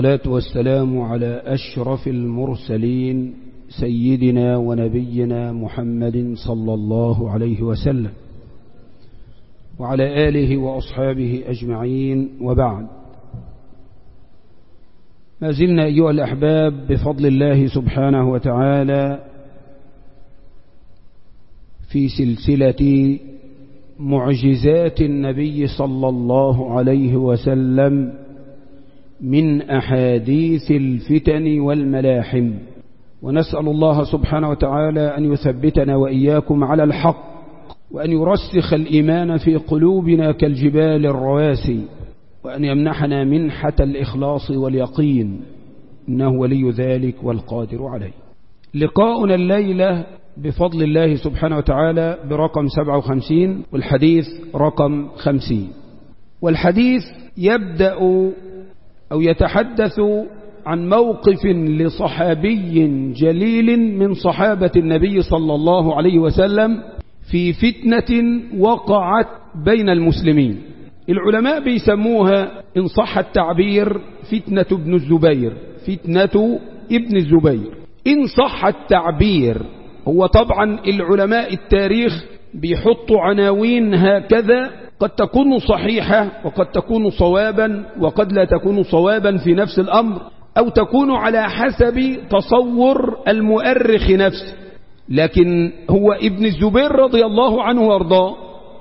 والصلاة والسلام على أشرف المرسلين سيدنا ونبينا محمد صلى الله عليه وسلم وعلى آله وأصحابه أجمعين وبعد ما زلنا أيها الأحباب بفضل الله سبحانه وتعالى في سلسلة معجزات النبي صلى الله عليه وسلم من أحاديث الفتن والملاحم ونسأل الله سبحانه وتعالى أن يثبتنا وإياكم على الحق وأن يرسخ الإيمان في قلوبنا كالجبال الرواسي وأن يمنحنا منحة الإخلاص واليقين إنه ولي ذلك والقادر عليه لقاؤنا الليلة بفضل الله سبحانه وتعالى برقم 57 والحديث رقم 50 والحديث يبدأ أو يتحدث عن موقف لصحابي جليل من صحابة النبي صلى الله عليه وسلم في فتنة وقعت بين المسلمين العلماء بيسموها إن صح التعبير فتنة ابن الزبير فتنة ابن الزبير إن صح التعبير هو طبعا العلماء التاريخ بيحطوا عناوين هكذا قد تكون صحيحة وقد تكون صوابا وقد لا تكون صوابا في نفس الأمر أو تكون على حسب تصور المؤرخ نفسه لكن هو ابن الزبير رضي الله عنه وارضاه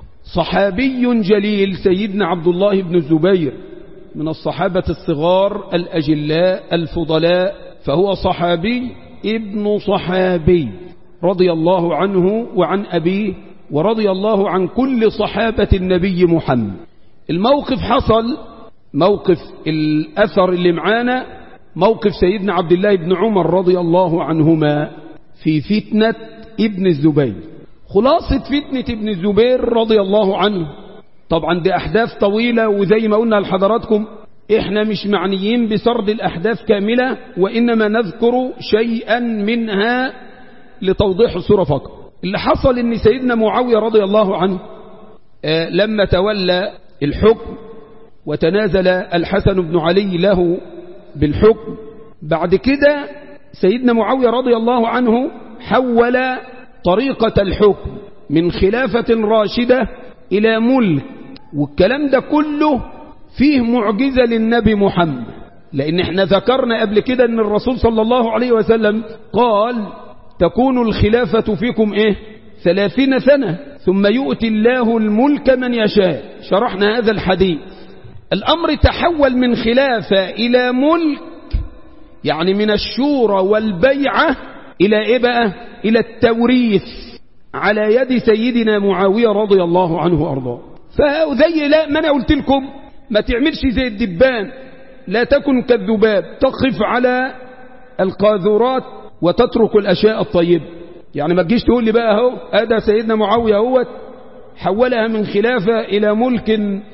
صحابي جليل سيدنا عبد الله بن الزبير من الصحابة الصغار الأجلاء الفضلاء فهو صحابي ابن صحابي رضي الله عنه وعن أبيه ورضي الله عن كل صحابة النبي محمد الموقف حصل موقف الأثر اللي معانا موقف سيدنا عبد الله بن عمر رضي الله عنهما في فتنة ابن الزبير خلاصة فتنة ابن الزبير رضي الله عنه طبعا دي أحداث طويلة وزي ما قلنا لحضراتكم احنا مش معنيين بسرد الأحداث كاملة وإنما نذكر شيئا منها لتوضيح الصورة فقط اللي حصل ان سيدنا معاوية رضي الله عنه آه لما تولى الحكم وتنازل الحسن بن علي له بالحكم بعد كده سيدنا معاوية رضي الله عنه حول طريقة الحكم من خلافة راشدة إلى ملك والكلام ده كله فيه معجزة للنبي محمد لأن احنا ذكرنا قبل كده أن الرسول صلى الله عليه وسلم قال تكون الخلافة فيكم إيه ثلاثين سنة ثم يؤتي الله الملك من يشاء شرحنا هذا الحديث الأمر تحول من خلافة إلى ملك يعني من الشورى والبيعة إلى إيه بقى إلى التوريث على يد سيدنا معاوية رضي الله عنه وأرضاه فزي لا ما أنا قلت لكم ما تعملش زي الدبان لا تكن كالذباب تقف على القاذورات وتترك الأشياء الطيبة يعني ما تجيش تقول لي بقى اهو أدى سيدنا معاوية هو حولها من خلافة إلى ملك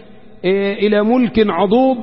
إيه إلى ملك عضوب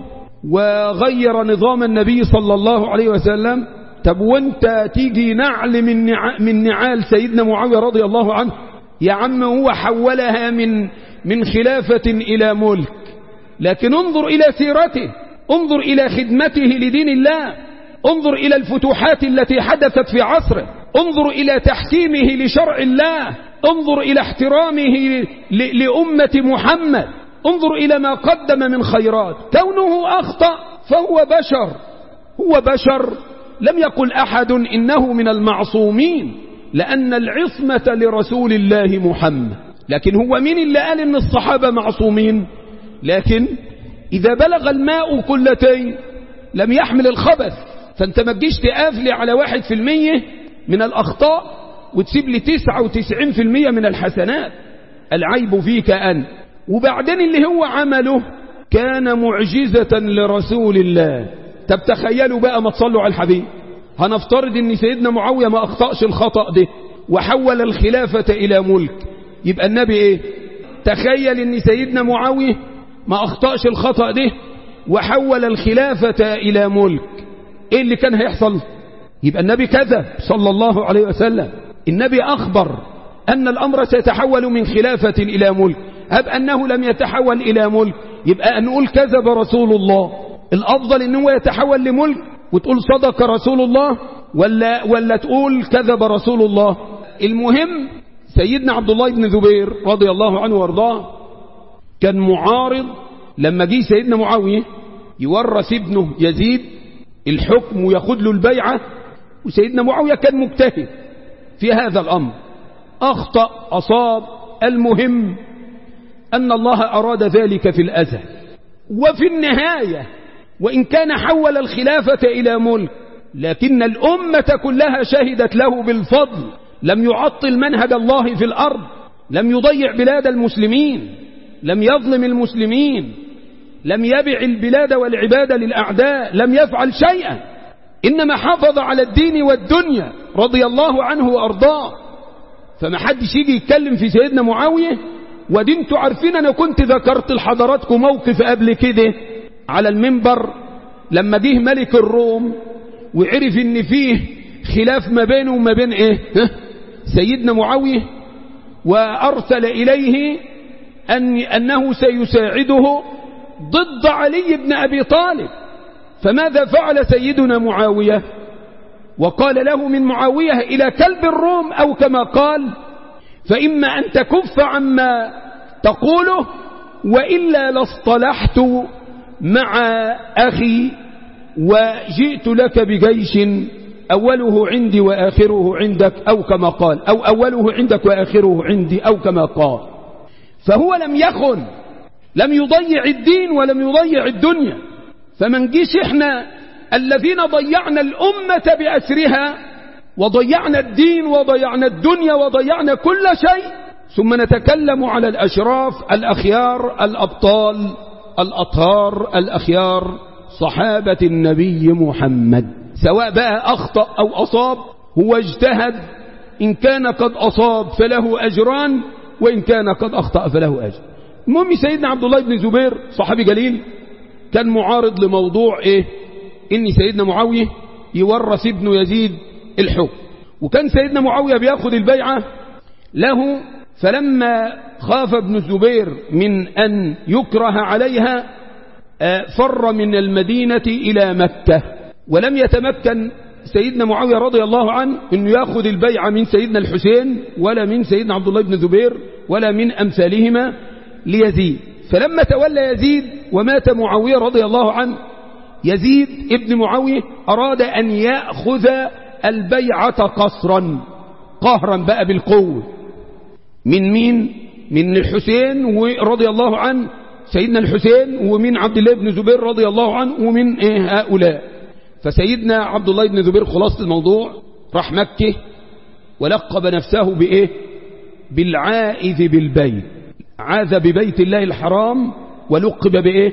وغير نظام النبي صلى الله عليه وسلم طب وانت تيجي نعل من نع... من نعال سيدنا معاوية رضي الله عنه يا عم هو حولها من من خلافة إلى ملك لكن انظر إلى سيرته انظر إلى خدمته لدين الله انظر إلى الفتوحات التي حدثت في عصره انظر إلى تحكيمه لشرع الله انظر إلى احترامه لأمة محمد انظر إلى ما قدم من خيرات كونه أخطأ فهو بشر هو بشر لم يقل أحد إنه من المعصومين لأن العصمة لرسول الله محمد لكن هو مين اللي قال إن الصحابة معصومين لكن إذا بلغ الماء كلتين لم يحمل الخبث فانت ما تجيش تقافلي على واحد في المية من الأخطاء وتسيب لي تسعة وتسعين في المية من الحسنات العيب فيك أن وبعدين اللي هو عمله كان معجزة لرسول الله طب تخيلوا بقى ما تصلوا على الحبيب هنفترض ان سيدنا معاوية ما اخطأش الخطأ ده وحول الخلافة الى ملك يبقى النبي ايه تخيل ان سيدنا معاوية ما اخطأش الخطأ ده وحول الخلافة الى ملك ايه اللي كان هيحصل يبقى النبي كذب صلى الله عليه وسلم النبي اخبر ان الامر سيتحول من خلافة الى ملك هب انه لم يتحول الى ملك يبقى نقول كذب رسول الله الأفضل إن هو يتحول لملك وتقول صدق رسول الله ولا, ولا تقول كذب رسول الله المهم سيدنا عبد الله بن زبير رضي الله عنه وارضاه كان معارض لما جه سيدنا معاوية يورث ابنه يزيد الحكم وياخد له البيعة وسيدنا معاوية كان مجتهد في هذا الأمر أخطأ أصاب المهم أن الله أراد ذلك في الأزل وفي النهاية وإن كان حول الخلافة إلى ملك لكن الأمة كلها شهدت له بالفضل لم يعطل منهج الله في الأرض لم يضيع بلاد المسلمين لم يظلم المسلمين لم يبع البلاد والعباد للأعداء لم يفعل شيئا إنما حافظ على الدين والدنيا رضي الله عنه وأرضاه فما حدش يجي يتكلم في سيدنا معاوية ودي انتوا عارفين أنا كنت ذكرت لحضراتكم موقف قبل كده على المنبر لما جه ملك الروم وعرف ان فيه خلاف ما بينه وما بين ايه سيدنا معاوية وارسل اليه أن انه سيساعده ضد علي بن ابي طالب فماذا فعل سيدنا معاوية وقال له من معاوية الى كلب الروم او كما قال فاما ان تكف عما تقوله وإلا لاصطلحت مع أخي وجئت لك بجيش أوله عندي وآخره عندك أو كما قال أو أوله عندك وآخره عندي أو كما قال فهو لم يخن لم يضيع الدين ولم يضيع الدنيا فمن جيش احنا الذين ضيعنا الأمة بأسرها وضيعنا الدين وضيعنا الدنيا وضيعنا كل شيء ثم نتكلم على الأشراف الأخيار الأبطال الأطهار الأخيار صحابة النبي محمد سواء بقى أخطأ أو أصاب هو اجتهد إن كان قد أصاب فله أجران وإن كان قد أخطأ فله أجر المهم سيدنا عبد الله بن زبير صحابي جليل كان معارض لموضوع إيه إن سيدنا معاوية يورث ابن يزيد الحكم وكان سيدنا معاوية بياخد البيعة له فلما خاف ابن الزبير من أن يكره عليها فر من المدينة إلى مكة ولم يتمكن سيدنا معاوية رضي الله عنه أنه يأخذ البيعة من سيدنا الحسين ولا من سيدنا عبد الله بن الزبير ولا من أمثالهما ليزيد فلما تولى يزيد ومات معاوية رضي الله عنه يزيد ابن معاوية أراد أن يأخذ البيعة قصرا قهرا بقى بالقوة من مين من الحسين رضي الله عنه سيدنا الحسين ومن عبد الله بن زبير رضي الله عنه ومن إيه هؤلاء فسيدنا عبد الله بن زبير خلاصة الموضوع راح مكة ولقب نفسه بإيه بالعائذ بالبيت عاذ ببيت الله الحرام ولقب بإيه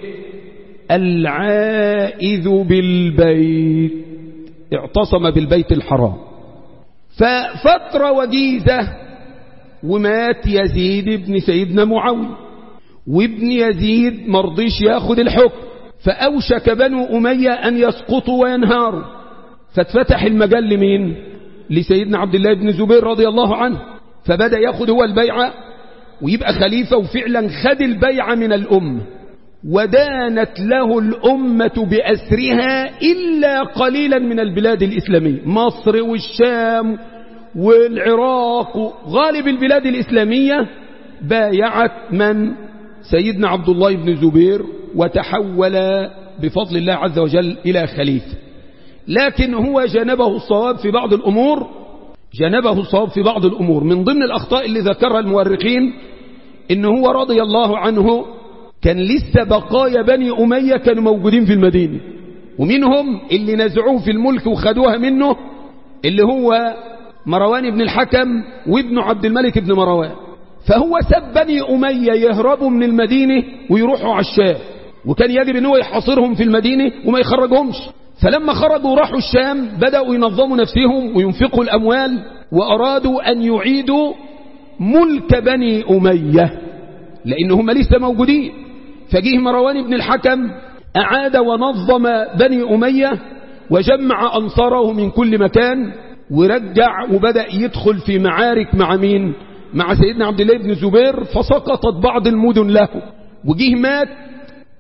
العائذ بالبيت اعتصم بالبيت الحرام ففترة وجيزة ومات يزيد ابن سيدنا معاوية وابن يزيد مرضيش ياخد الحكم فأوشك بنو أمية أن يسقطوا وينهاروا فاتفتح المجال لمين لسيدنا عبد الله بن زبير رضي الله عنه فبدأ ياخد هو البيعة ويبقى خليفة وفعلا خد البيعة من الأمة ودانت له الأمة بأسرها إلا قليلا من البلاد الإسلامية مصر والشام والعراق غالب البلاد الإسلامية بايعت من سيدنا عبد الله بن زبير وتحول بفضل الله عز وجل إلى خليفة لكن هو جنبه الصواب في بعض الأمور جنبه الصواب في بعض الأمور من ضمن الأخطاء اللي ذكرها المؤرخين إن هو رضي الله عنه كان لسه بقايا بني أمية كانوا موجودين في المدينة ومنهم اللي نزعوه في الملك وخدوها منه اللي هو مروان بن الحكم وابن عبد الملك بن مروان فهو سب بني أمية يهربوا من المدينة ويروحوا على الشام وكان يجب ان هو يحاصرهم في المدينة وما يخرجهمش فلما خرجوا وراحوا الشام بدأوا ينظموا نفسهم وينفقوا الأموال وأرادوا أن يعيدوا ملك بني أمية لأنهم لسه موجودين فجيه مروان بن الحكم أعاد ونظم بني أمية وجمع أنصاره من كل مكان ورجع وبدأ يدخل في معارك مع مين مع سيدنا عبد الله بن زبير فسقطت بعض المدن له وجيه مات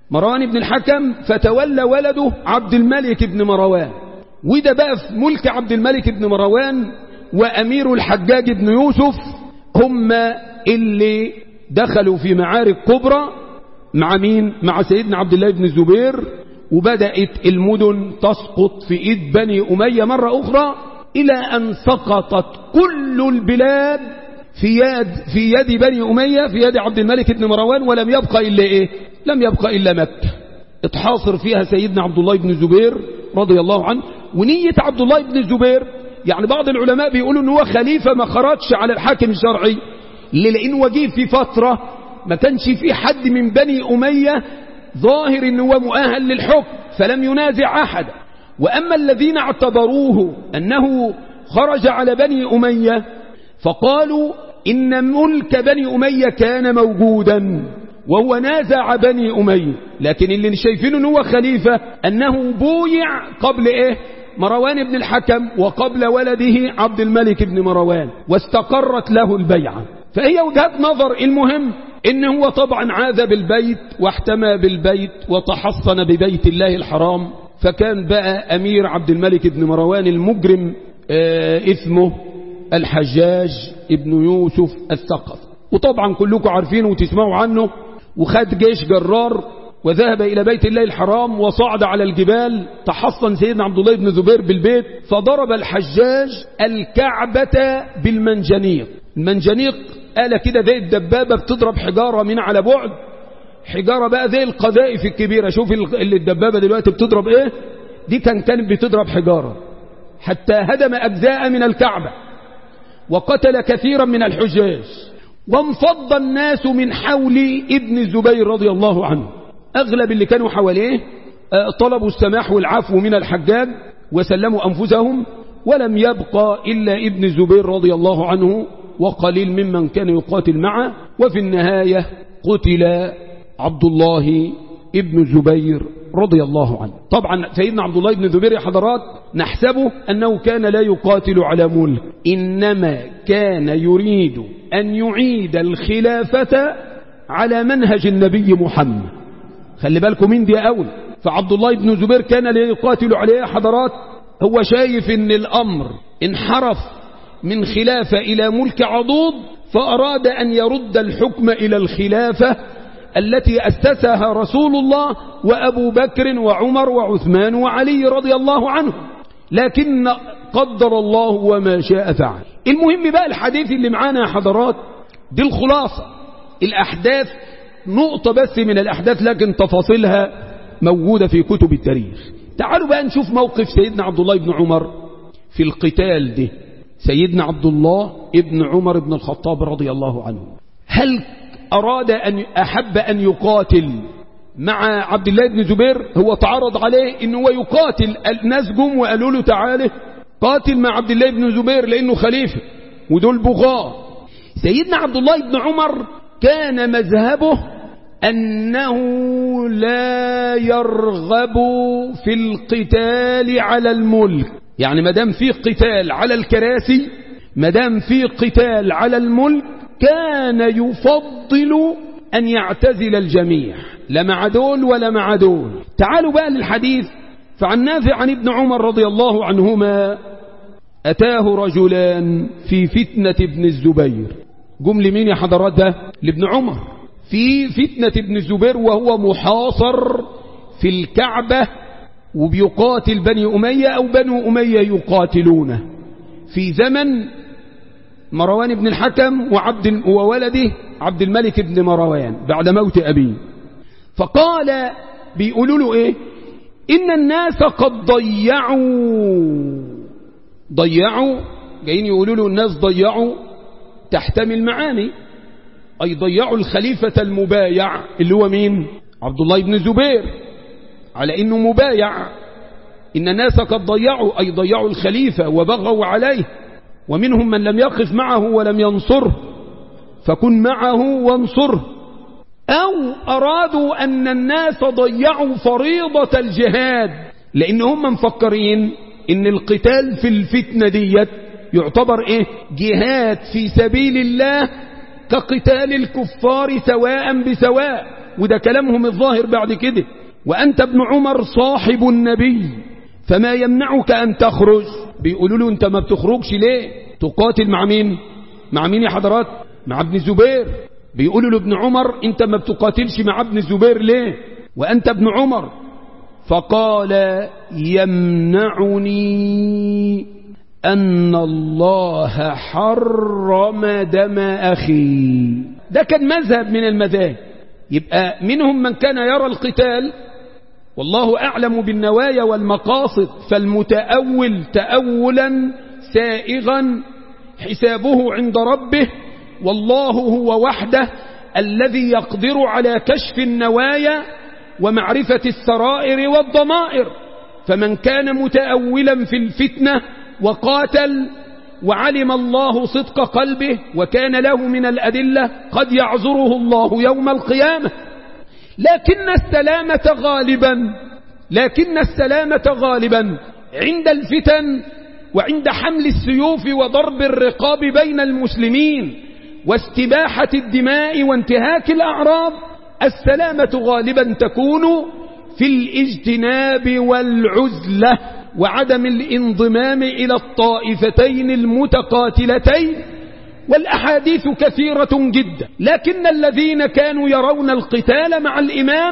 مروان بن الحكم فتولى ولده عبد الملك بن مروان وده بقى في ملك عبد الملك بن مروان وأمير الحجاج بن يوسف هم اللي دخلوا في معارك كبرى مع مين مع سيدنا عبد الله بن الزبير وبدأت المدن تسقط في إيد بني أمية مرة أخرى إلى أن سقطت كل البلاد في يد, في يد بني أمية في يد عبد الملك بن مروان ولم يبقى إلا إيه لم يبقى إلا مكة اتحاصر فيها سيدنا عبد الله بن الزبير رضي الله عنه ونية عبد الله بن الزبير يعني بعض العلماء بيقولوا ان هو خليفة ما خرجش على الحاكم الشرعي لأنه وجيه في فترة ما كانش في حد من بني أمية ظاهر ان هو مؤهل للحكم فلم ينازع أحد وأما الذين اعتبروه أنه خرج على بني أمية فقالوا إن ملك بني أمية كان موجودا وهو نازع بني أمية لكن اللي شايفينه أنه هو خليفة أنه بويع قبل إيه مروان بن الحكم وقبل ولده عبد الملك بن مروان واستقرت له البيعة فهي وجهة نظر المهم إن هو طبعا عاذ بالبيت واحتمى بالبيت وتحصن ببيت الله الحرام فكان بقى أمير عبد الملك بن مروان المجرم آه اسمه الحجاج ابن يوسف الثقف وطبعا كلكم عارفينه وتسمعوا عنه وخد جيش جرار وذهب إلى بيت الله الحرام وصعد على الجبال تحصن سيدنا عبد الله بن زبير بالبيت فضرب الحجاج الكعبة بالمنجنيق المنجنيق آلة كده زي الدبابة بتضرب حجارة من على بعد حجارة بقى زي القذائف الكبيرة شوف اللي الدبابة دلوقتي بتضرب ايه دي كان كانت بتضرب حجارة حتى هدم أجزاء من الكعبة وقتل كثيرا من الحجاج وانفض الناس من حول ابن الزبير رضي الله عنه أغلب اللي كانوا حواليه طلبوا السماح والعفو من الحجاج وسلموا أنفسهم ولم يبقى إلا ابن الزبير رضي الله عنه وقليل ممن كان يقاتل معه وفي النهاية قتل عبد الله ابن الزبير رضي الله عنه طبعا سيدنا عبد الله بن الزبير يا حضرات نحسبه أنه كان لا يقاتل على ملك إنما كان يريد أن يعيد الخلافة على منهج النبي محمد خلي بالكم مين دي أول فعبد الله بن الزبير كان لا يقاتل عليه حضرات هو شايف ان الأمر انحرف من خلافة إلى ملك عضوض فأراد أن يرد الحكم إلى الخلافة التي أسسها رسول الله وأبو بكر وعمر وعثمان وعلي رضي الله عنه لكن قدر الله وما شاء فعل المهم بقى الحديث اللي معانا يا حضرات دي الخلاصة الأحداث نقطة بس من الأحداث لكن تفاصيلها موجودة في كتب التاريخ تعالوا بقى نشوف موقف سيدنا عبد الله بن عمر في القتال ده سيدنا عبد الله ابن عمر بن الخطاب رضي الله عنه هل أراد أن أحب أن يقاتل مع عبد الله بن زبير هو تعرض عليه أنه هو يقاتل الناس جم وقالوا له تعالى قاتل مع عبد الله بن زبير لأنه خليفة ودول بغاة سيدنا عبد الله بن عمر كان مذهبه أنه لا يرغب في القتال على الملك يعني مدام في قتال على الكراسي مدام في قتال على الملك كان يفضل أن يعتزل الجميع لا مع دول ولا مع دول تعالوا بقى للحديث فعن نافع عن ابن عمر رضي الله عنهما أتاه رجلان في فتنة ابن الزبير جم لمين يا حضرات ده لابن عمر في فتنة ابن الزبير وهو محاصر في الكعبة وبيقاتل بني أمية أو بنو أمية يقاتلونه في زمن مروان بن الحكم وعبد وولده عبد الملك بن مروان بعد موت أبيه فقال بيقولوا له إيه إن الناس قد ضيعوا ضيعوا جايين يقولوا له الناس ضيعوا تحتمل معاني أي ضيعوا الخليفة المبايع اللي هو مين عبد الله بن الزبير على إنه مبايع إن الناس قد ضيعوا أي ضيعوا الخليفة وبغوا عليه ومنهم من لم يقف معه ولم ينصره فكن معه وانصره أو أرادوا أن الناس ضيعوا فريضة الجهاد لأن هم مفكرين إن القتال في الفتنة ديت يعتبر إيه جهاد في سبيل الله كقتال الكفار سواء بسواء وده كلامهم الظاهر بعد كده وأنت ابن عمر صاحب النبي فما يمنعك أن تخرج بيقولوا له أنت ما بتخرجش ليه تقاتل مع مين مع مين يا حضرات مع ابن الزبير بيقولوا له ابن عمر أنت ما بتقاتلش مع ابن الزبير ليه وأنت ابن عمر فقال يمنعني أن الله حرم دم أخي ده كان مذهب من المذاهب يبقى منهم من كان يرى القتال والله أعلم بالنوايا والمقاصد فالمتأول تأولا سائغا حسابه عند ربه والله هو وحده الذي يقدر على كشف النوايا ومعرفة السرائر والضمائر فمن كان متأولا في الفتنة وقاتل وعلم الله صدق قلبه وكان له من الأدلة قد يعذره الله يوم القيامة لكن السلامة غالبا لكن السلامة غالبا عند الفتن وعند حمل السيوف وضرب الرقاب بين المسلمين واستباحة الدماء وانتهاك الأعراض السلامة غالبا تكون في الاجتناب والعزلة وعدم الانضمام إلى الطائفتين المتقاتلتين والأحاديث كثيرة جدا لكن الذين كانوا يرون القتال مع الإمام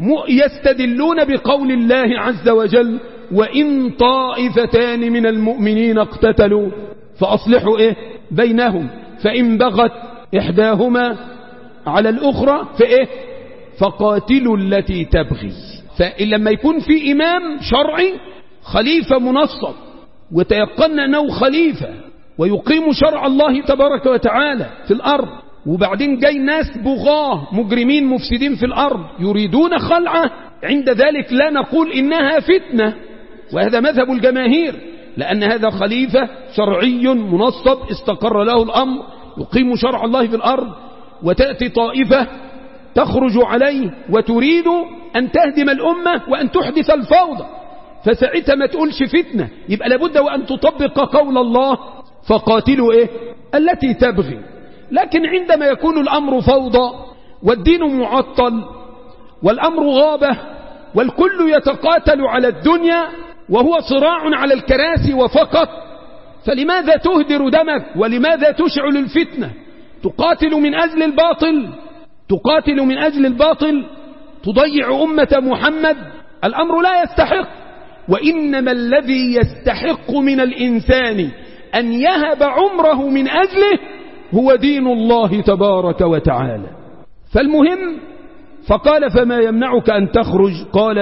يستدلون بقول الله عز وجل وإن طائفتان من المؤمنين اقتتلوا فأصلحوا إيه بينهم فإن بغت إحداهما على الأخرى فإيه فقاتلوا التي تبغي فلما يكون في إمام شرعي خليفة منصب وتيقن أنه خليفة ويقيم شرع الله تبارك وتعالى في الأرض وبعدين جاي ناس بغاه مجرمين مفسدين في الأرض يريدون خلعه عند ذلك لا نقول إنها فتنة وهذا مذهب الجماهير لأن هذا خليفة شرعي منصب استقر له الأمر يقيم شرع الله في الأرض وتأتي طائفة تخرج عليه وتريد أن تهدم الأمة وأن تحدث الفوضى فساعتها ما تقولش فتنة يبقى لابد وأن تطبق قول الله فقاتلوا إيه التي تبغي لكن عندما يكون الأمر فوضى والدين معطل والأمر غابة والكل يتقاتل على الدنيا وهو صراع على الكراسي وفقط فلماذا تهدر دمك ولماذا تشعل الفتنة تقاتل من أجل الباطل تقاتل من أجل الباطل تضيع أمة محمد الأمر لا يستحق وإنما الذي يستحق من الإنسان أن يهب عمره من أجله هو دين الله تبارك وتعالى فالمهم فقال فما يمنعك أن تخرج قال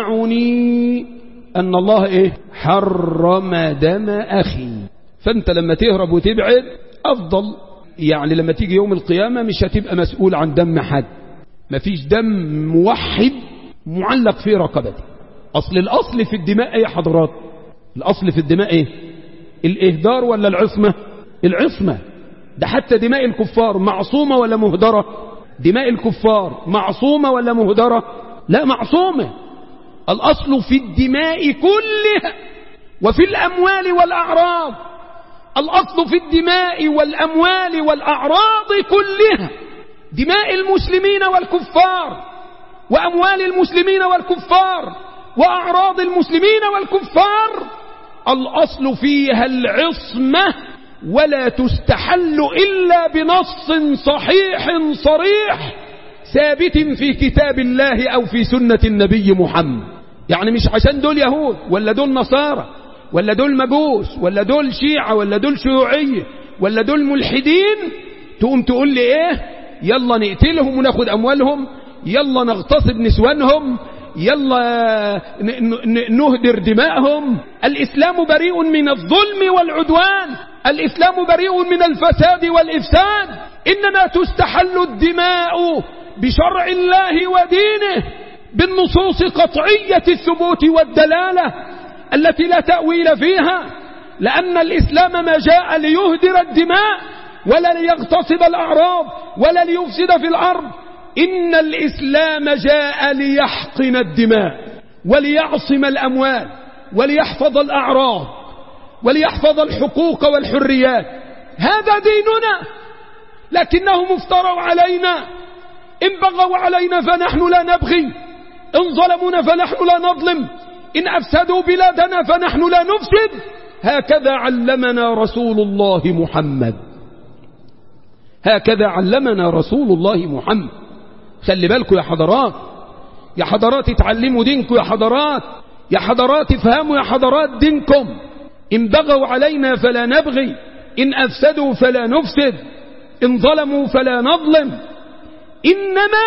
يمنعني أن الله إيه حرم دم أخي فأنت لما تهرب وتبعد أفضل يعني لما تيجي يوم القيامة مش هتبقى مسؤول عن دم حد مفيش دم موحد معلق في رقبته أصل الأصل في الدماء ايه يا حضرات الأصل في الدماء ايه الإهدار ولا العصمة العصمة ده حتى دماء الكفار معصومة ولا مهدرة دماء الكفار معصومة ولا مهدرة لا معصومة الأصل في الدماء كلها وفي الأموال والأعراض الأصل في الدماء والأموال والأعراض كلها دماء المسلمين والكفار وأموال المسلمين والكفار وأعراض المسلمين والكفار الأصل فيها العصمة ولا تستحل إلا بنص صحيح صريح ثابت في كتاب الله أو في سنة النبي محمد يعني مش عشان دول يهود ولا دول نصارى ولا دول مجوس ولا دول شيعة ولا دول شيوعية ولا دول ملحدين تقوم تقول لي ايه يلا نقتلهم وناخد اموالهم يلا نغتصب نسوانهم يلا نهدر دماءهم الإسلام بريء من الظلم والعدوان الإسلام بريء من الفساد والإفساد إنما تستحل الدماء بشرع الله ودينه بالنصوص قطعية الثبوت والدلالة التي لا تأويل فيها لأن الإسلام ما جاء ليهدر الدماء ولا ليغتصب الأعراض ولا ليفسد في الأرض إن الإسلام جاء ليحقن الدماء وليعصم الأموال وليحفظ الأعراض وليحفظ الحقوق والحريات هذا ديننا لكنهم افتروا علينا إن بغوا علينا فنحن لا نبغي إن ظلمونا فنحن لا نظلم إن أفسدوا بلادنا فنحن لا نفسد هكذا علمنا رسول الله محمد هكذا علمنا رسول الله محمد خلي بالكم يا حضرات يا حضرات اتعلموا دينكم يا حضرات يا حضرات افهموا يا حضرات دينكم إن بغوا علينا فلا نبغي إن أفسدوا فلا نفسد إن ظلموا فلا نظلم إنما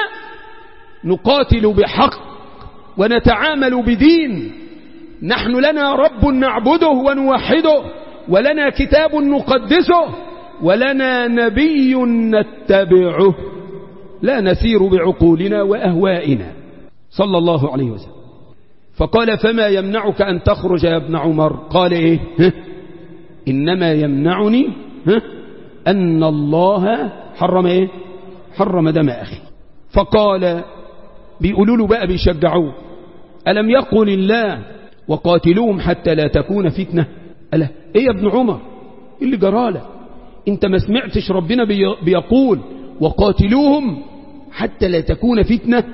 نقاتل بحق ونتعامل بدين نحن لنا رب نعبده ونوحده ولنا كتاب نقدسه ولنا نبي نتبعه لا نسير بعقولنا وأهوائنا صلى الله عليه وسلم فقال فما يمنعك أن تخرج يا ابن عمر قال إيه ها؟ إنما يمنعني ها؟ أن الله حرم إيه حرم دم أخي فقال بيقولوا له بقى بيشجعوه ألم يقل الله وقاتلوهم حتى لا تكون فتنة ألا إيه يا ابن عمر إيه اللي جرالك انت ما سمعتش ربنا بيقول وقاتلوهم حتى لا تكون فتنة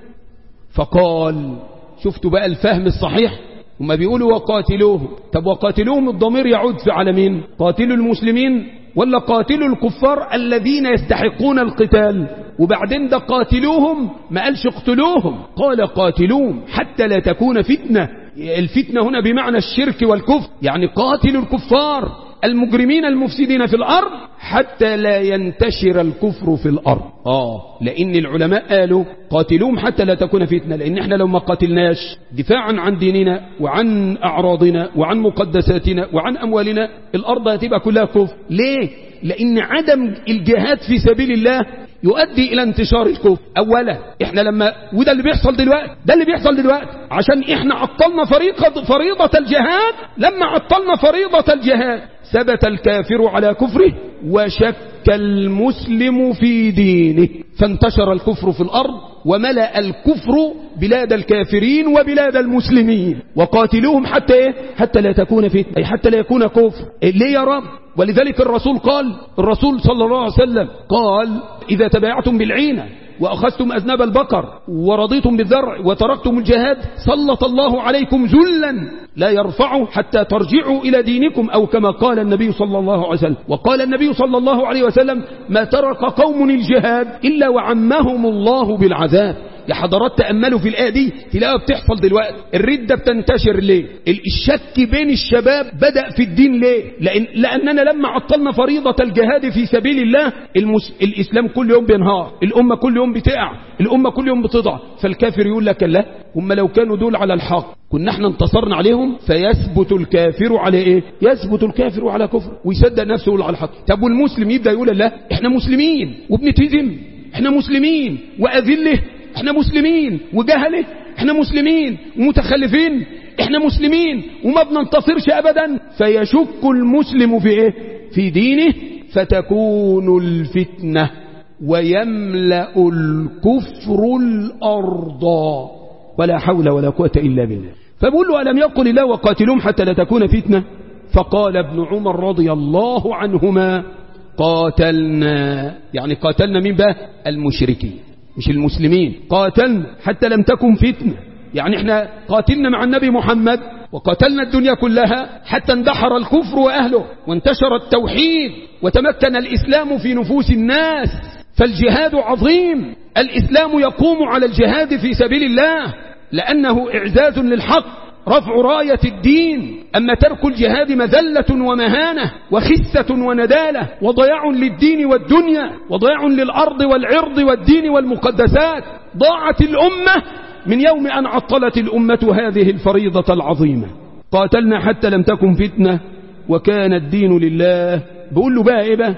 فقال شفتوا بقى الفهم الصحيح هما بيقولوا وقاتلوهم طب وقاتلوهم الضمير يعود في على مين قاتلوا المسلمين ولا قاتلوا الكفار الذين يستحقون القتال وبعدين ده قاتلوهم ما قالش اقتلوهم قال قاتلوهم حتى لا تكون فتنة الفتنة هنا بمعنى الشرك والكفر يعني قاتلوا الكفار المجرمين المفسدين في الأرض حتى لا ينتشر الكفر في الأرض آه لأن العلماء قالوا قاتلوهم حتى لا تكون فتنة لأن احنا لو ما قاتلناش دفاعا عن ديننا وعن أعراضنا وعن مقدساتنا وعن أموالنا الأرض هتبقى كلها كفر ليه؟ لأن عدم الجهاد في سبيل الله يؤدي إلى انتشار الكفر أولا إحنا لما وده اللي بيحصل دلوقتي ده اللي بيحصل دلوقتي عشان إحنا عطلنا فريقة فريضة الجهاد لما عطلنا فريضة الجهاد ثبت الكافر على كفره وشك المسلم في دينه فانتشر الكفر في الأرض وملأ الكفر بلاد الكافرين وبلاد المسلمين وقاتلوهم حتى إيه؟ حتى لا تكون فتنة أي حتى لا يكون كفر ليه يا رب ولذلك الرسول قال الرسول صلى الله عليه وسلم قال إذا تبايعتم بالعينة وأخذتم أذناب البقر ورضيتم بالذرع وتركتم الجهاد سلط الله عليكم ذلا لا يرفعه حتى ترجعوا إلى دينكم أو كما قال النبي صلى الله عليه وسلم وقال النبي صلى الله عليه وسلم ما ترك قوم الجهاد إلا وعمهم الله بالعذاب يا حضرات تأملوا في الآية دي تلاقيها بتحصل دلوقتي الردة بتنتشر ليه الشك بين الشباب بدأ في الدين ليه لأن لأننا لما عطلنا فريضة الجهاد في سبيل الله المس... الإسلام كل يوم بينهار الأمة كل يوم بتقع الأمة كل يوم بتضع فالكافر يقول لك لا هم لو كانوا دول على الحق كنا احنا انتصرنا عليهم فيثبت الكافر على ايه يثبت الكافر على كفر ويصدق نفسه يقول على الحق طب والمسلم يبدأ يقول لا احنا مسلمين وبنتهزم احنا مسلمين وأذله احنا مسلمين وجهله احنا مسلمين ومتخلفين احنا مسلمين وما بننتصرش ابدا فيشك المسلم في ايه في دينه فتكون الفتنة ويملأ الكفر الأرض ولا حول ولا قوة إلا بالله فبقول له ألم يقل الله وقاتلهم حتى لا تكون فتنة فقال ابن عمر رضي الله عنهما قاتلنا يعني قاتلنا مين بقى المشركين مش المسلمين قاتلنا حتى لم تكن فتنة يعني احنا قاتلنا مع النبي محمد وقاتلنا الدنيا كلها حتى اندحر الكفر وأهله وانتشر التوحيد وتمكن الإسلام في نفوس الناس فالجهاد عظيم الإسلام يقوم على الجهاد في سبيل الله لأنه إعزاز للحق رفع راية الدين أما ترك الجهاد مذلة ومهانة وخسة وندالة وضياع للدين والدنيا وضياع للأرض والعرض والدين والمقدسات ضاعت الأمة من يوم أن عطلت الأمة هذه الفريضة العظيمة قاتلنا حتى لم تكن فتنة وكان الدين لله بقول له بقى إيه بقى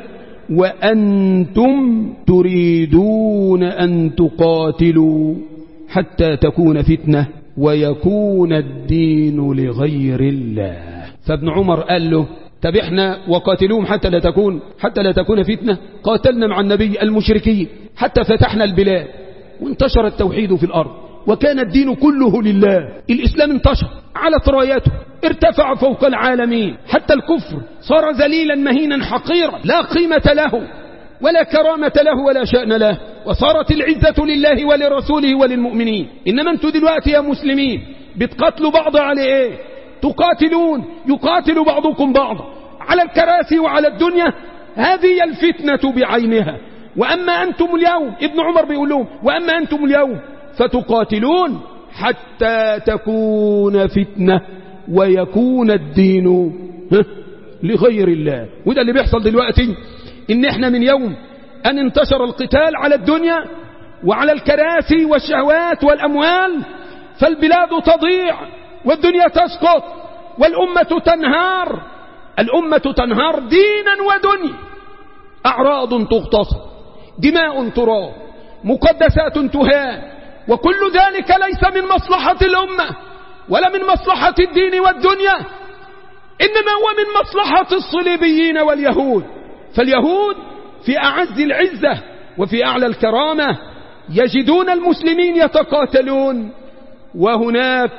وأنتم تريدون أن تقاتلوا حتى تكون فتنة ويكون الدين لغير الله فابن عمر قال له طب احنا وقاتلوهم حتى لا تكون حتى لا تكون فتنة قاتلنا مع النبي المشركين حتى فتحنا البلاد وانتشر التوحيد في الأرض وكان الدين كله لله الإسلام انتشر على رايته ارتفع فوق العالمين حتى الكفر صار ذليلا مهينا حقيرا لا قيمة له ولا كرامة له ولا شأن له وصارت العزة لله ولرسوله وللمؤمنين إنما أنتم دلوقتي يا مسلمين بتقاتلوا بعض على إيه تقاتلون يقاتل بعضكم بعضا على الكراسي وعلى الدنيا هذه الفتنة بعينها وأما أنتم اليوم ابن عمر بيقول لهم وأما أنتم اليوم فتقاتلون حتى تكون فتنة ويكون الدين لغير الله وده اللي بيحصل دلوقتي ان احنا من يوم ان انتشر القتال على الدنيا وعلى الكراسي والشهوات والاموال فالبلاد تضيع والدنيا تسقط والامة تنهار الامة تنهار دينا ودنيا اعراض تغتصب دماء تراب مقدسات تهان وكل ذلك ليس من مصلحة الامة ولا من مصلحة الدين والدنيا إنما هو من مصلحة الصليبيين واليهود فاليهود في أعز العزة وفي أعلى الكرامة يجدون المسلمين يتقاتلون وهناك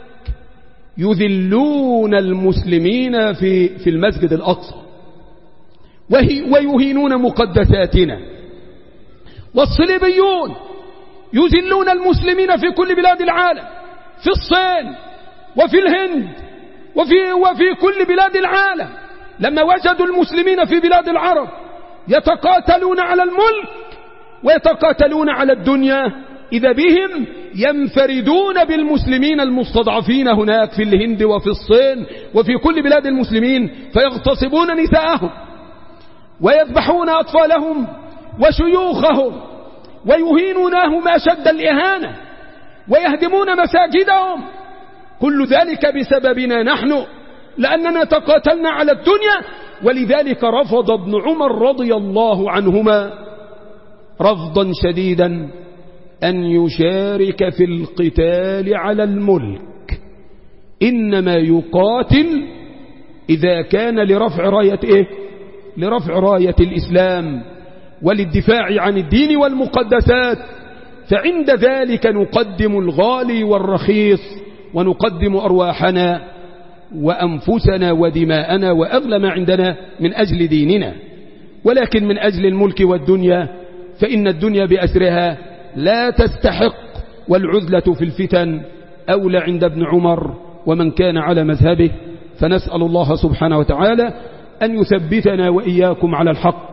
يذلون المسلمين في في المسجد الأقصى ويهينون مقدساتنا والصليبيون يذلون المسلمين في كل بلاد العالم في الصين وفي الهند وفي, وفي كل بلاد العالم لما وجدوا المسلمين في بلاد العرب يتقاتلون على الملك ويتقاتلون على الدنيا إذا بهم ينفردون بالمسلمين المستضعفين هناك في الهند وفي الصين وفي كل بلاد المسلمين فيغتصبون نساءهم ويذبحون أطفالهم وشيوخهم ويهينونهم أشد الإهانة ويهدمون مساجدهم كل ذلك بسببنا نحن لأننا تقاتلنا على الدنيا ولذلك رفض ابن عمر رضي الله عنهما رفضا شديدا أن يشارك في القتال على الملك إنما يقاتل إذا كان لرفع راية إيه؟ لرفع راية الإسلام وللدفاع عن الدين والمقدسات فعند ذلك نقدم الغالي والرخيص ونقدم أرواحنا وأنفسنا ودماءنا وأغلى ما عندنا من أجل ديننا ولكن من أجل الملك والدنيا فإن الدنيا بأسرها لا تستحق والعزلة في الفتن أولى عند ابن عمر ومن كان على مذهبه فنسأل الله سبحانه وتعالى أن يثبتنا وإياكم على الحق